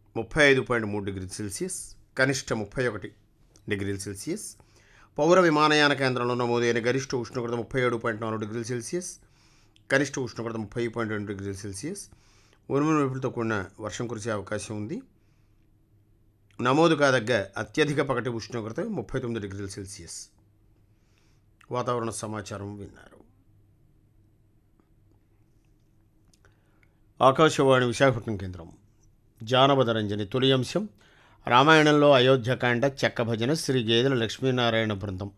ముప్పై ఐదు పాయింట్ మూడు డిగ్రీల సెల్సియస్ కనిష్ట ముప్పై ఒకటి డిగ్రీల సెల్సియస్ పౌర విమానయాన కేంద్రంలో నమోదైన గరిష్ట ఉష్ణోగ్రత ముప్పై ఏడు పాయింట్ నాలుగు డిగ్రీల సెల్సియస్ కనిష్ట ఉష్ణోగ్రత ముప్పై పాయింట్ రెండు డిగ్రీల సెల్సియస్ ఉరుముల మెరుపులతో కూడిన వర్షం కురిసే అవకాశం ఉంది నమోదు కాదగ్గ అత్యధిక పగటి ఉష్ణోగ్రత ముప్పై తొమ్మిది డిగ్రీల సెల్సియస్ వాతావరణ సమాచారం విన్నారు ఆకాశవాణి విశాఖపట్నం కేంద్రం జానపద రంజని తొలి అంశం రామాయణంలో అయోధ్యకాండ చెక్క భజన శ్రీ గేదెల లక్ష్మీనారాయణ బృందం